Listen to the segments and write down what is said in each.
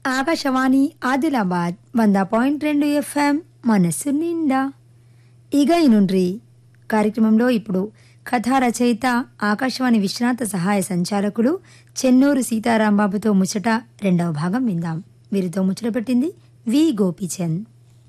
ఆకాశవాణి ఆదిలాబాద్ వంద పాయింట్ రెండు ఎఫ్ఎం మనస్సు నిండా ఇక నుండ్రి కార్యక్రమంలో ఇప్పుడు కథా రచయిత ఆకాశవాణి విశ్రాంత సహాయ సంచాలకులు చెన్నూరు సీతారాంబాబుతో ముచ్చట రెండవ భాగం విందాం వీరితో ముచ్చట పెట్టింది వి గోపీచంద్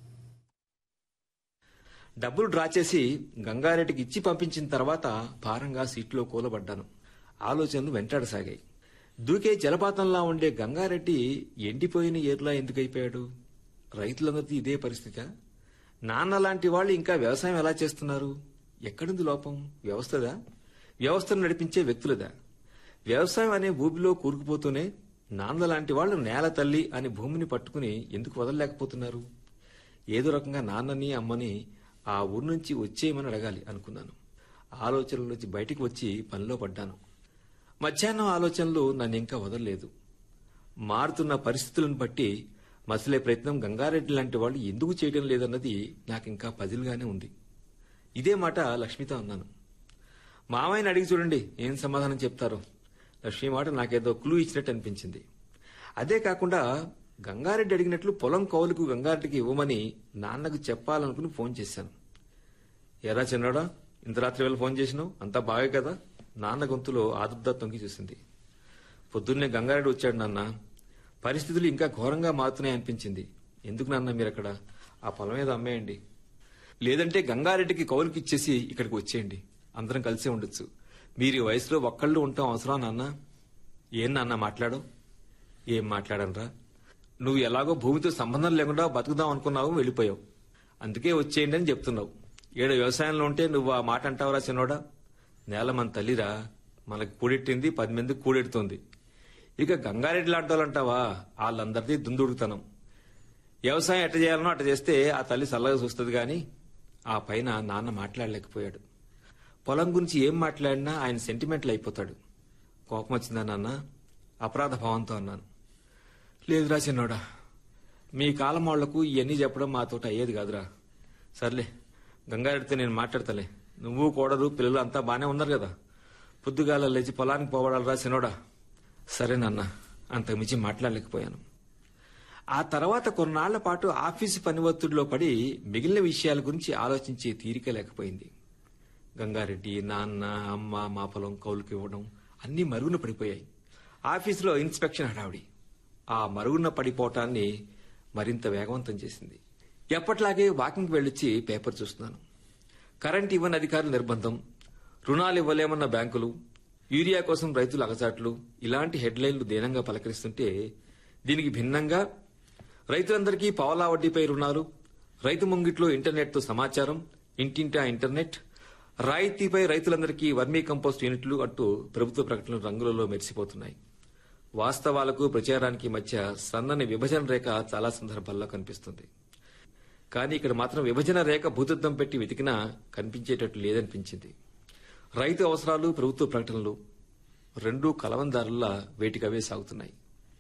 డబ్బులు డ్రా చేసి గంగారెడ్డికి ఇచ్చి పంపించిన తర్వాత భారంగా సీట్లో కూలబడ్డాను ఆలోచనలు వెంటాడసాగాయి దూకే జలపాతంలా ఉండే గంగారెడ్డి ఎండిపోయిన ఏర్లా ఎందుకైపోయాడు రైతులందరికీ ఇదే పరిస్థితి నాన్న లాంటి వాళ్ళు ఇంకా వ్యవసాయం ఎలా చేస్తున్నారు ఎక్కడుంది లోపం వ్యవస్థదా వ్యవస్థను నడిపించే వ్యక్తులదా వ్యవసాయం అనే ఊబిలో కూరుకుపోతూనే నాన్న లాంటి వాళ్ళు నేల తల్లి అని భూమిని పట్టుకుని ఎందుకు వదలలేకపోతున్నారు ఏదో రకంగా నాన్నని అమ్మని ఆ ఊరు నుంచి వచ్చేయమని అడగాలి అనుకున్నాను ఆలోచనల నుంచి బయటికి వచ్చి పనిలో పడ్డాను మధ్యాహ్నం ఆలోచనలు నన్ను ఇంకా వదలలేదు మారుతున్న పరిస్థితులను బట్టి మసలే ప్రయత్నం గంగారెడ్డి లాంటి వాళ్ళు ఎందుకు చేయడం లేదన్నది నాకు ఇంకా పజిల్గానే ఉంది ఇదే మాట లక్ష్మితో అన్నాను మామయ్యని అడిగి చూడండి ఏం సమాధానం చెప్తారో లక్ష్మి మాట నాకేదో క్లూ ఇచ్చినట్టు అనిపించింది అదే కాకుండా గంగారెడ్డి అడిగినట్లు పొలం కౌలుకు గంగారెడ్డికి ఇవ్వమని నాన్నకు చెప్పాలనుకుని ఫోన్ చేశాను ఎరా చిన్నాడా ఇంత రాత్రి వేళ ఫోన్ చేసినావు అంతా బాగే కదా నాన్న గొంతులో ఆదుర్దా తొంగి చూసింది పొద్దున్నే గంగారెడ్డి వచ్చాడు నాన్న పరిస్థితులు ఇంకా ఘోరంగా మారుతున్నాయి అనిపించింది ఎందుకు నాన్న మీరక్కడ ఆ పొలం ఏదో అమ్మేయండి లేదంటే గంగారెడ్డికి కౌలుకి ఇచ్చేసి ఇక్కడికి వచ్చేయండి అందరం కలిసే ఉండొచ్చు మీరు ఈ వయసులో ఒక్కళ్ళు ఉంటాం అవసరం నాన్న ఏం నాన్న మాట్లాడు ఏం మాట్లాడనరా నువ్వు ఎలాగో భూమితో సంబంధం లేకుండా బతుకుదాం అనుకున్నావు వెళ్ళిపోయావు అందుకే వచ్చేయండి అని చెప్తున్నావు ఏడు వ్యవసాయంలో ఉంటే నువ్వు ఆ మాట అంటావురా చిన్నోడా నేల మన తల్లిరా మనకి కూడెట్టింది పది మందికి కూడెడుతోంది ఇక గంగారెడ్డి లాంటోళ్ళంటావా వాళ్ళందరిది దుందుడుతనం వ్యవసాయం ఎట్ట చేయాలనో అట్ట చేస్తే ఆ తల్లి చల్లగా చూస్తుంది గాని ఆ పైన నాన్న మాట్లాడలేకపోయాడు పొలం గురించి ఏం మాట్లాడినా ఆయన సెంటిమెంట్లు అయిపోతాడు కోపం వచ్చిందా నాన్న అపరాధ భావంతో అన్నాను లేదురా చిన్నోడా మీ కాలం వాళ్లకు ఇవన్నీ చెప్పడం మాతోట అయ్యేది కాదురా సర్లే గంగారెడ్డితో నేను మాట్లాడతలే నువ్వు కోడలు పిల్లలు అంతా బానే ఉన్నారు కదా పొద్దుగాల లేచి పొలానికి పోవడాలరా చిన్నోడా సరే నాన్న అంతకుమించి మాట్లాడలేకపోయాను ఆ తర్వాత కొన్నాళ్ల పాటు ఆఫీసు పని ఒత్తిడిలో పడి మిగిలిన విషయాల గురించి ఆలోచించే తీరిక లేకపోయింది గంగారెడ్డి నాన్న అమ్మ మా పొలం కౌలుకి ఇవ్వడం అన్నీ మరుగున పడిపోయాయి ఆఫీసులో ఇన్స్పెక్షన్ హడావిడి ఆ మరుగున పడిపోవటాన్ని మరింత వేగవంతం చేసింది ఎప్పట్లాగే వాకింగ్కి వెళ్ళొచ్చి పేపర్ చూస్తున్నాను కరెంట్ ఇవ్వని అధికారుల నిర్బంధం రుణాలు ఇవ్వలేమన్న బ్యాంకులు యూరియా కోసం రైతుల అగచాట్లు ఇలాంటి హెడ్లైన్లు దీనంగా పలకరిస్తుంటే దీనికి భిన్నంగా రైతులందరికీ పావలా వడ్డీపై రుణాలు రైతు ముంగిట్లో ఇంటర్నెట్తో సమాచారం ఇంటింటా ఇంటర్నెట్ రాయితీపై రైతులందరికీ వర్మీ కంపోస్ట్ యూనిట్లు అంటూ ప్రభుత్వ ప్రకటనలు రంగులలో మెరిసిపోతున్నాయి వాస్తవాలకు ప్రచారానికి మధ్య సన్నని విభజన రేఖ చాలా సందర్భాల్లో కనిపిస్తుంది కానీ ఇక్కడ మాత్రం విభజన రేఖ భూతద్దం పెట్టి వెతికినా కనిపించేటట్టు లేదనిపించింది రైతు అవసరాలు ప్రభుత్వ ప్రకటనలు రెండూ కలవందారుల్లా వేటికవే సాగుతున్నాయి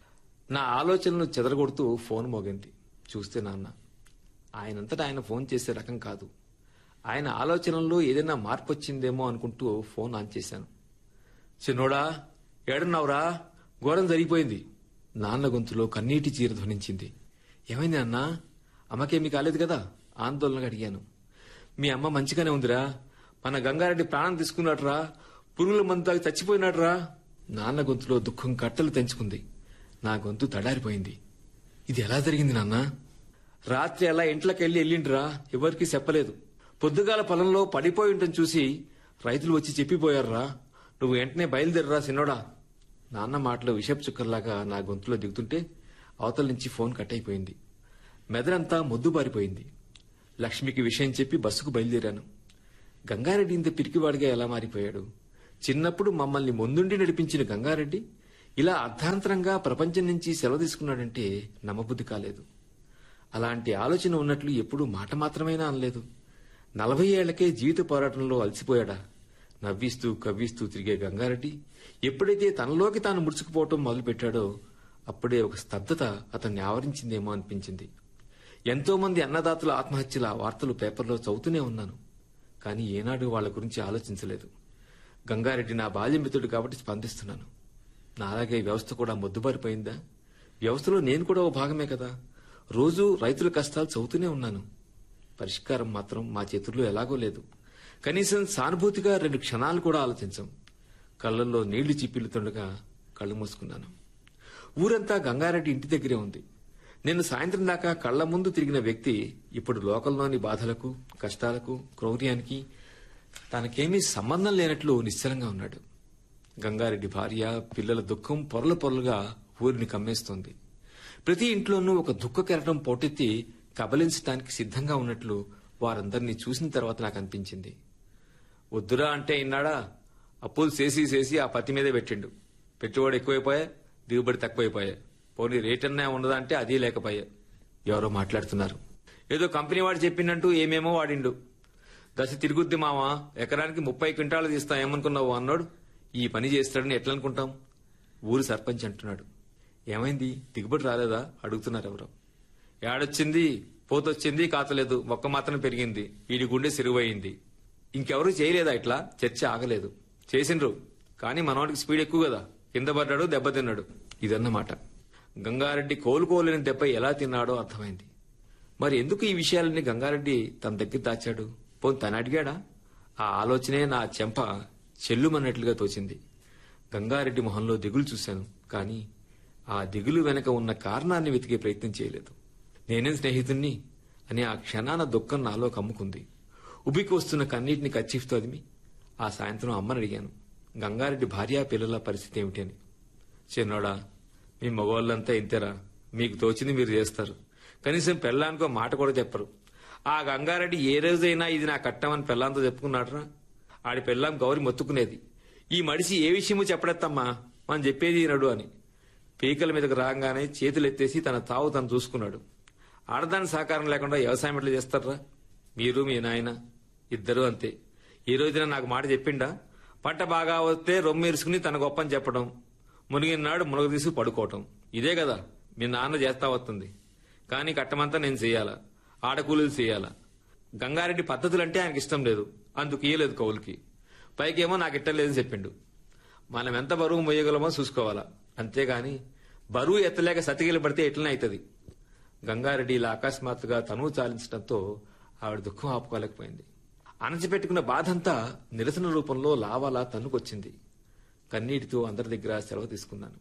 నా ఆలోచనలు చెదరగొడుతూ ఫోన్ మోగింది చూస్తే నాన్న ఆయనంతటా ఆయన ఫోన్ చేసే రకం కాదు ఆయన ఆలోచనల్లో ఏదైనా మార్పు వచ్చిందేమో అనుకుంటూ ఫోన్ ఆన్ చేశాను చిన్నోడా ఏడున్నావురా ఘోరం జరిగిపోయింది నాన్న గొంతులో కన్నీటి చీర ధ్వనించింది ఏమైంది అన్న అమ్మకేమీ కాలేదు కదా ఆందోళనగా అడిగాను మీ అమ్మ మంచిగానే ఉందిరా మన గంగారెడ్డి ప్రాణం తీసుకున్నాడురా పురుగుల మందు చచ్చిపోయినాడురా నాన్న గొంతులో దుఃఖం కట్టలు తెంచుకుంది నా గొంతు తడారిపోయింది ఇది ఎలా జరిగింది నాన్న రాత్రి అలా ఇంట్లోకెళ్ళి వెళ్ళిండ్రా ఎవరికీ చెప్పలేదు పొద్దుగాల పొలంలో పడిపోయి ఉంటని చూసి రైతులు వచ్చి చెప్పిపోయారురా నువ్వు వెంటనే బయలుదేరరా సిన్నోడా నాన్న మాటలు విషపు చుక్కర్లాగా నా గొంతులో దిగుతుంటే అవతల నుంచి ఫోన్ కట్ అయిపోయింది మెదడంతా మొద్దుబారిపోయింది లక్ష్మికి విషయం చెప్పి బస్సుకు బయలుదేరాను గంగారెడ్డి ఇంత పిరికివాడిగా ఎలా మారిపోయాడు చిన్నప్పుడు మమ్మల్ని ముందుండి నడిపించిన గంగారెడ్డి ఇలా అర్ధాంతరంగా ప్రపంచం నుంచి సెలవు తీసుకున్నాడంటే నమ్మబుద్ధి కాలేదు అలాంటి ఆలోచన ఉన్నట్లు ఎప్పుడూ మాట మాత్రమేనా అనలేదు నలభై ఏళ్లకే జీవిత పోరాటంలో అలసిపోయాడా నవ్విస్తూ కవ్విస్తూ తిరిగే గంగారెడ్డి ఎప్పుడైతే తనలోకి తాను ముడుచుకుపోవటం మొదలుపెట్టాడో అప్పుడే ఒక స్తబ్దత అతన్ని ఆవరించిందేమో అనిపించింది ఎంతో మంది అన్నదాతల ఆత్మహత్యల వార్తలు పేపర్లో చదువుతూనే ఉన్నాను కానీ ఏనాడు వాళ్ళ గురించి ఆలోచించలేదు గంగారెడ్డి నా బాల్యమిత్రుడు కాబట్టి స్పందిస్తున్నాను నాలాగే వ్యవస్థ కూడా మొద్దుబారిపోయిందా వ్యవస్థలో నేను కూడా ఓ భాగమే కదా రోజు రైతుల కష్టాలు చదువుతూనే ఉన్నాను పరిష్కారం మాత్రం మా చేతుల్లో ఎలాగో లేదు కనీసం సానుభూతిగా రెండు క్షణాలు కూడా ఆలోచించం కళ్ళల్లో నీళ్లు చిప్పిల్లుతుండగా కళ్ళు మూసుకున్నాను ఊరంతా గంగారెడ్డి ఇంటి దగ్గరే ఉంది నేను సాయంత్రం దాకా కళ్ల ముందు తిరిగిన వ్యక్తి ఇప్పుడు లోకంలోని బాధలకు కష్టాలకు క్రౌర్యానికి తనకేమీ సంబంధం లేనట్లు నిశ్చలంగా ఉన్నాడు గంగారెడ్డి భార్య పిల్లల దుఃఖం పొరలు పొరలుగా ఊరిని కమ్మేస్తోంది ప్రతి ఇంట్లోనూ ఒక దుఃఖ కెరటం పోటెత్తి కబలించడానికి సిద్ధంగా ఉన్నట్లు వారందరినీ చూసిన తర్వాత నాకు అనిపించింది వద్దురా అంటే ఇన్నాడా అప్పులు చేసి చేసి ఆ పత్తి మీదే పెట్టిండు పెట్టుబడి ఎక్కువైపోయా దిగుబడి తక్కువైపోయా పోనీ రేట్ అన్నా ఉండదా అంటే అది లేకపోయా ఎవరో మాట్లాడుతున్నారు ఏదో కంపెనీ వాడు చెప్పిండంటూ ఏమేమో వాడిండు దశ తిరుగుద్ది మావా ఎకరానికి ముప్పై క్వింటాలు తీస్తా ఏమనుకున్నావు అన్నాడు ఈ పని చేస్తాడని ఎట్లా అనుకుంటాం ఊరు సర్పంచ్ అంటున్నాడు ఏమైంది దిగుబడి రాలేదా అడుగుతున్నారు ఎవరో ఏడొచ్చింది పోతొచ్చింది కాతలేదు మొక్క మాత్రం పెరిగింది వీడి గుండె సిరువయింది ఇంకెవరూ చేయలేదా ఇట్లా చర్చ ఆగలేదు చేసిండ్రు కానీ మనవాడికి స్పీడ్ ఎక్కువ కదా కింద పడ్డాడు దెబ్బతిన్నాడు ఇదన్నమాట గంగారెడ్డి కోలుకోలేని దెబ్బ ఎలా తిన్నాడో అర్థమైంది మరి ఎందుకు ఈ విషయాలన్నీ గంగారెడ్డి తన దగ్గర దాచాడు పోని తను అడిగాడా ఆ ఆలోచనే నా చెంప చెల్లుమన్నట్లుగా తోచింది గంగారెడ్డి మొహంలో దిగులు చూశాను కానీ ఆ దిగులు వెనక ఉన్న కారణాన్ని వెతికే ప్రయత్నం చేయలేదు నేనేం స్నేహితుణ్ణి అని ఆ క్షణాన దుఃఖం నాలో కమ్ముకుంది ఉబికి వస్తున్న కన్నీటిని కచ్చిఫ్తో అదిమి ఆ సాయంత్రం అమ్మని అడిగాను గంగారెడ్డి భార్యా పిల్లల పరిస్థితి ఏమిటి అని చిన్నోడా మీ మగవాళ్ళంతా ఇంతేరా మీకు తోచింది మీరు చేస్తారు కనీసం పెళ్ళానికో మాట కూడా చెప్పరు ఆ గంగారెడ్డి ఏ రోజైనా ఇది నా కట్టమని పెళ్ళాంతో చెప్పుకున్నాడరా ఆడి పెళ్ళాం గౌరి మొత్తుకునేది ఈ మడిసి ఏ విషయమూ చెప్పడత్తమ్మా మనం చెప్పేది నడు అని పీకల మీదకు రాగానే చేతులు ఎత్తేసి తన తావు తను చూసుకున్నాడు ఆడదాని సహకారం లేకుండా వ్యవసాయం ఎట్లా చేస్తారా మీరు మీ నాయన ఇద్దరు అంతే ఈ రోజున నాకు మాట చెప్పిండా పంట బాగా వస్తే రొమ్మెరుసుకుని తన గొప్పని చెప్పడం మునిగినాడు మునగ తీసి పడుకోవటం ఇదే కదా మీ నాన్న చేస్తా వస్తుంది కానీ కట్టమంతా నేను చేయాలా ఆడకూలీలు చేయాలా గంగారెడ్డి పద్ధతులంటే ఆయనకి ఇష్టం లేదు అందుకు ఇయ్యలేదు కౌలుకి పైకేమో నాకు ఇట్టం లేదని చెప్పిండు మనం ఎంత బరువు మోయగలమో చూసుకోవాలా అంతేగాని బరువు ఎత్తలేక సతికిలు పడితే ఎట్లనే అవుతుంది గంగారెడ్డి ఇలా అకస్మాత్తుగా తనువు చాలించడంతో ఆవిడ దుఃఖం ఆపుకోలేకపోయింది అణచిపెట్టుకున్న బాధంతా నిరసన రూపంలో లావాలా తన్నుకొచ్చింది కన్నీటితో అందరి దగ్గర సెలవు తీసుకున్నాను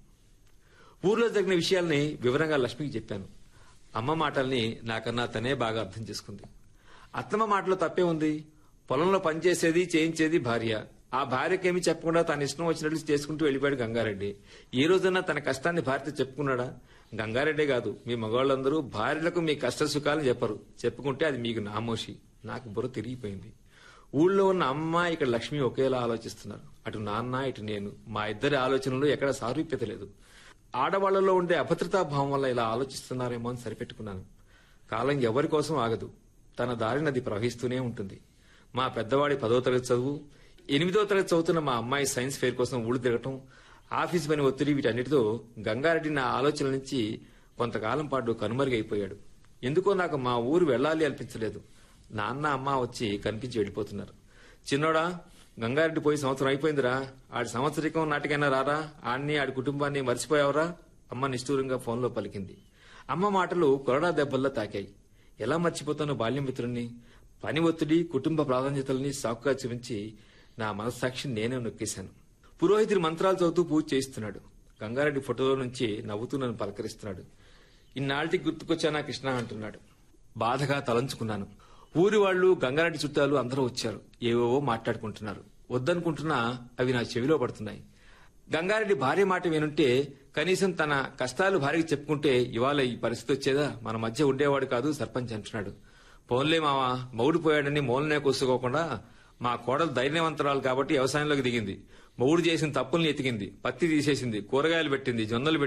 ఊర్లో జరిగిన విషయాల్ని వివరంగా లక్ష్మికి చెప్పాను అమ్మ మాటల్ని నాకన్నా తనే బాగా అర్థం చేసుకుంది అత్తమ్మ మాటలో తప్పే ఉంది పొలంలో పనిచేసేది చేయించేది భార్య ఆ భార్యకేమీ చెప్పకుండా తన ఇష్టం వచ్చినట్లు చేసుకుంటూ వెళ్ళిపోయాడు గంగారెడ్డి ఏ రోజన్నా తన కష్టాన్ని భార్యతో చెప్పుకున్నాడా గంగారెడ్డే కాదు మీ మగవాళ్ళందరూ భార్యలకు మీ కష్ట సుఖాలు చెప్పరు చెప్పుకుంటే అది మీకు నామోషి నాకు బుర్ర తిరిగిపోయింది ఊళ్ళో ఉన్న అమ్మ ఇక్కడ లక్ష్మి ఒకేలా ఆలోచిస్తున్నారు అటు నాన్న ఇటు నేను మా ఇద్దరి ఆలోచనలు ఎక్కడ సారూప్యత లేదు ఆడవాళ్లలో ఉండే అభద్రతా భావం వల్ల ఇలా ఆలోచిస్తున్నారేమో అని సరిపెట్టుకున్నాను కాలం ఎవరి కోసం ఆగదు తన దారిన అది ప్రవహిస్తూనే ఉంటుంది మా పెద్దవాడి పదో తరగతి చదువు ఎనిమిదో తరగతి చదువుతున్న మా అమ్మాయి సైన్స్ ఫెయిర్ కోసం ఊళ్ళు తిరగటం ఆఫీస్ పని ఒత్తిడి వీటన్నిటితో గంగారెడ్డి నా ఆలోచనల నుంచి కొంతకాలం పాటు కనుమరుగైపోయాడు ఎందుకో నాకు మా ఊరు వెళ్ళాలి అనిపించలేదు నాన్న అమ్మ వచ్చి కనిపించి వెళ్ళిపోతున్నారు చిన్నోడా గంగారెడ్డి పోయి సంవత్సరం అయిపోయిందిరా ఆడి సంవత్సరికం నాటికైనా రారా ఆడిని ఆడి కుటుంబాన్ని మర్చిపోయావరా అమ్మ నిష్ఠూరంగా ఫోన్లో పలికింది అమ్మ మాటలు కొరడా దెబ్బల్లో తాకాయి ఎలా మర్చిపోతానో బాల్యం మిత్రుణ్ణి పని ఒత్తిడి కుటుంబ ప్రాధాన్యతల్ని సాకుగా చూపించి నా మనస్సాక్షిని నేనే నొక్కేశాను పురోహితుడి మంత్రాలు చదువుతూ పూజ చేయిస్తున్నాడు గంగారెడ్డి ఫోటోలో నుంచి నవ్వుతూ నన్ను పలకరిస్తున్నాడు ఇన్నాళ్ళకి గుర్తుకొచ్చానా కృష్ణ అంటున్నాడు బాధగా తలంచుకున్నాను ఊరి వాళ్ళు గంగారెడ్డి చుట్టాలు అందరూ వచ్చారు ఏవేవో మాట్లాడుకుంటున్నారు వద్దనుకుంటున్నా అవి నా చెవిలో పడుతున్నాయి గంగారెడ్డి భార్య మాట వినుంటే కనీసం తన కష్టాలు భార్యకి చెప్పుకుంటే ఇవాళ ఈ పరిస్థితి వచ్చేదా మన మధ్య ఉండేవాడు కాదు సర్పంచ్ అంటున్నాడు పోన్లే మావా మౌడు పోయాడని మూలనే కూసుకోకుండా మా కోడలు ధైర్యవంతరాలు కాబట్టి వ్యవసాయంలోకి దిగింది మొగుడు చేసిన తప్పుల్ని ఎతికింది పత్తి తీసేసింది కూరగాయలు పెట్టింది జొన్నలు పెట్టింది